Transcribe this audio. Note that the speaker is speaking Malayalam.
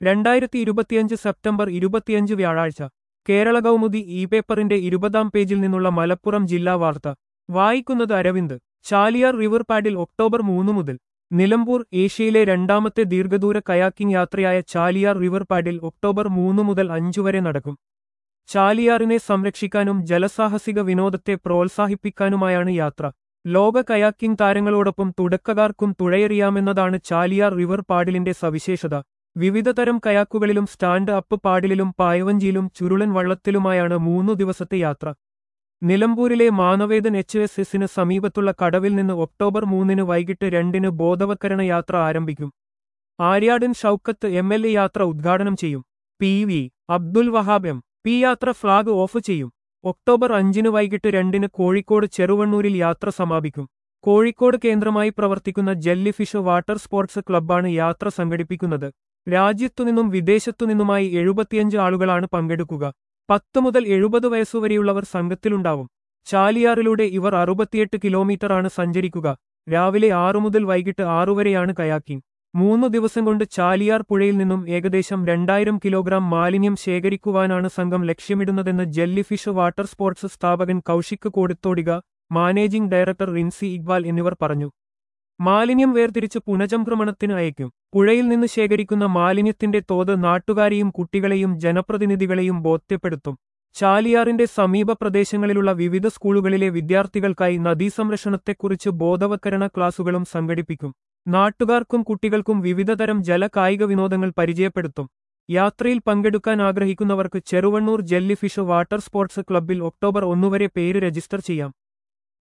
രണ്ടായിരത്തി ഇരുപത്തിയഞ്ച് സെപ്റ്റംബർ ഇരുപത്തിയഞ്ച് വ്യാഴാഴ്ച കേരള കൗമുദി ഇ പേപ്പറിന്റെ ഇരുപതാം പേജിൽ നിന്നുള്ള മലപ്പുറം ജില്ലാ വാർത്ത വായിക്കുന്നത് Aravind Chaliyar river paddle October മൂന്ന് മുതൽ നിലമ്പൂർ ഏഷ്യയിലെ രണ്ടാമത്തെ ദീർഘദൂര കയാക്കിംഗ് യാത്രയായ ചാലിയാർ റിവർ പാഡിൽ ഒക്ടോബർ മൂന്ന് മുതൽ അഞ്ചു വരെ നടക്കും ചാലിയാറിനെ സംരക്ഷിക്കാനും ജലസാഹസിക വിനോദത്തെ പ്രോത്സാഹിപ്പിക്കാനുമായാണ് യാത്ര ലോക കയാക്കിംഗ് താരങ്ങളോടൊപ്പം തുടക്കക്കാർക്കും തുഴയെറിയാമെന്നതാണ് ചാലിയാർ റിവർ പാഡിലിന്റെ സവിശേഷത വിവിധതരം കയാക്കുകളിലും സ്റ്റാൻഡ് അപ്പ് പാഡിലും പായവഞ്ചിയിലും ചുരുളൻ വള്ളത്തിലുമായാണ് മൂന്നു ദിവസത്തെ യാത്ര നിലമ്പൂരിലെ മാനവേദൻ എച്ച് എസ് എസിന് സമീപത്തുള്ള കടവിൽ നിന്ന് ഒക്ടോബർ മൂന്നിന് വൈകിട്ട് രണ്ടിന് ബോധവത്കരണ യാത്ര ആരംഭിക്കും Aryadan Shoukath M L A യാത്ര ഉദ്ഘാടനം ചെയ്യും P V Abdul Wahab M P യാത്ര ഫ്ളാഗ് ഓഫ് ചെയ്യും ഒക്ടോബർ അഞ്ചിന് വൈകിട്ട് രണ്ടിന് കോഴിക്കോട് ചെറുവണ്ണൂരിൽ യാത്ര സമാപിക്കും കോഴിക്കോട് കേന്ദ്രമായി പ്രവർത്തിക്കുന്ന ജെല്ലി ഫിഷ് വാട്ടർ സ്പോർട്സ് ക്ലബ്ബാണ് യാത്ര സംഘടിപ്പിക്കുന്നത് രാജ്യത്തുനിന്നും വിദേശത്തുനിന്നുമായി എഴുപത്തിയഞ്ച് ആളുകളാണ് പങ്കെടുക്കുക പത്ത് മുതൽ എഴുപത് വയസ്സുവരെയുള്ളവർ സംഘത്തിലുണ്ടാവും ചാലിയാറിലൂടെ ഇവർ അറുപത്തിയെട്ട് കിലോമീറ്ററാണ് സഞ്ചരിക്കുക രാവിലെ ആറു മുതൽ വൈകിട്ട് ആറുവരെയാണ് കയാക്കിംഗ് മൂന്നു ദിവസം കൊണ്ട് ചാലിയാർ പുഴയിൽ നിന്നും ഏകദേശം രണ്ടായിരം കിലോഗ്രാം മാലിന്യം ശേഖരിക്കുവാനാണ് സംഘം ലക്ഷ്യമിടുന്നതെന്ന് ജെല്ലിഫിഷ് വാട്ടർ സ്പോർട്സ് സ്ഥാപകൻ കൗശിക് കൊടുത്തോടിക മാനേജിംഗ് ഡയറക്ടർ റിൻസി ഇക്ബാൽ എന്നിവർ പറഞ്ഞു മാലിന്യം വേർതിരിച്ച് പുനചംക്രമണത്തിന് അയക്കും പുഴയിൽ നിന്ന് ശേഖരിക്കുന്ന മാലിന്യത്തിന്റെ തോത് നാട്ടുകാരെയും കുട്ടികളെയും ജനപ്രതിനിധികളെയും ബോധ്യപ്പെടുത്തും ചാലിയാറിന്റെ സമീപ പ്രദേശങ്ങളിലുള്ള വിവിധ സ്കൂളുകളിലെ വിദ്യാർത്ഥികൾക്കായി നദീസംരക്ഷണത്തെക്കുറിച്ച് ബോധവത്കരണ ക്ലാസുകളും സംഘടിപ്പിക്കും നാട്ടുകാർക്കും കുട്ടികൾക്കും വിവിധതരം ജല കായിക വിനോദങ്ങൾ പരിചയപ്പെടുത്തും യാത്രയിൽ പങ്കെടുക്കാൻ ആഗ്രഹിക്കുന്നവർക്ക് ചെറുവണ്ണൂർ ജെല്ലിഫിഷ് വാട്ടർ സ്പോർട്സ് ക്ലബ്ബിൽ ഒക്ടോബർ ഒന്നുവരെ പേര് രജിസ്റ്റർ ചെയ്യാം